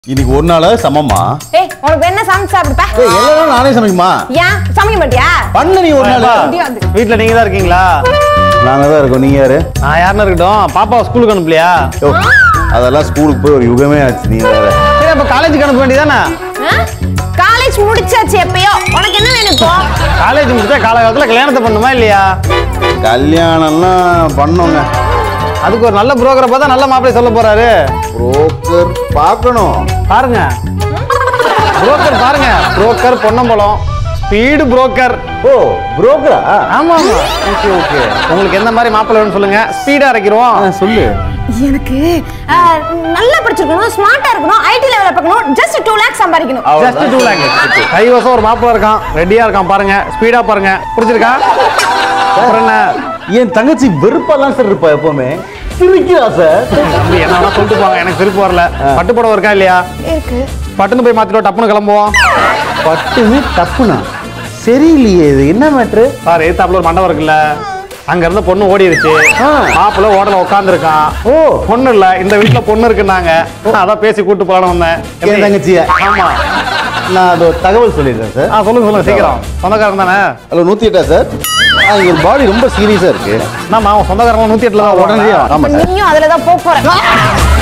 இன்னைக்கு ஒரு நாள் சமமா ஏய் உனக்கு என்ன சமைச்சு சாப்பிடுப்பா ஏய் எல்லாரும் நானே சமைக்குமா ஏன் சமைக்க மாட்டியா பண்ண நீ ஒரு நாள் முடியாது. வீட்ல நீங்க தான் இருக்கீங்களா நாங்க தான் இருக்கோம் நீங்க யாரு நான் யாருன்னு இருக்கட்டும் பாப்பாவை ஸ்கூலுக்கு அனுப்பலையா ஓ, அதெல்லாம் ஸ்கூலுக்கு போய் ஒரு யுகமே ஆச்சு நீ வேற சரி அப்ப காலேஜுக்கு அனுப்ப வேண்டியதானே காலேஜ் முடிச்சாச்சு எப்பயோ உனக்கு என்ன வேணும் இப்போ காலேஜ் முடிச்சா காலகாலத்துல கல்யாணத்தை பண்ணுமா இல்லையா கல்யாணம்லாம் பண்ணோங்க அதுக்கு ஒரு நல்ல புரோக்கரை பார்த்தா நல்ல மாப்பிள்ளை சொல்ல போறாரு புரோக்கர் பார்க்கணும் பாருங்க புரோக்கர் பாருங்க புரோக்கர் பொன்னம்பலம் ஸ்பீடு புரோக்கர் ஓ புரோக்கரா ஆமா ஆமா ஓகே ஓகே உங்களுக்கு எந்த மாதிரி மாப்பிள்ளை வேணும்னு சொல்லுங்க ஸ்பீடா இறக்கிடுவோம் சொல்லு எனக்கு அஹ், நல்லா படிச்சிருக்கணும் ஸ்மார்ட்டா இருக்கணும் ஐடி லெவலில் பார்க்கணும் ஜஸ்ட் டூ லேக்ஸ் சம்பாதிக்கணும் ஜஸ்ட் டூ லேக் கை வசம் ஒரு மாப்பிள்ளை இருக்கான் ரெடியா இருக்கான் பாருங்க ஸ்பீடா பாருங்க பிடிச்சிருக்கா அப்புறம் என்ன என் தங்கச்சி வெறுப்பாலாம் சார் இருப்பா எப்பவுமே சிரிக்கிறா சார் தம்பி, என்ன வேணா சொல்லிட்டு போங்க எனக்கு திருப்பி வரல பட்டு புடவை இருக்கா இல்லையா இருக்கு பட்டுன்னு போய் மாத்திட்டு டப்புன்னு கிளம்புவோம் பட்டுன்னு தப்புனா சரியில்லையே இது என்ன மேட்ரு சார் எதிர்த்தாப்புல ஒரு மண்டபம் இருக்குல்ல அங்க இருந்து பொண்ணு ஓடிடுச்சு ஆ. மாப்பிள்ள ஓடல உட்காந்துருக்கான் ஓ பொண்ணு இல்ல இந்த வீட்டுல பொண்ணு இருக்குன்னாங்க அதான் பேசி கூட்டு போலான்னு வந்தேன் என் எப்படி? தங்கச்சிய ஆமா நான் அது ஒரு தகவல் சொல்லிடுறேன் சார் ஆ சொல்லுங்க சொல்லுங்க சீக்கிரம் சொந்தக்காரன் தானே ஹலோ நூத்தி எட்டா சார் ஆ, இங்க ஒரு பாடி ரொம்ப சீரியஸா இருக்கு என்னம்மா அவன் சொந்தக்காரன் நூத்தி எட்டுல தான் உடனே உடனே ஆமா சார் நீயும் அதுல தான் போக போற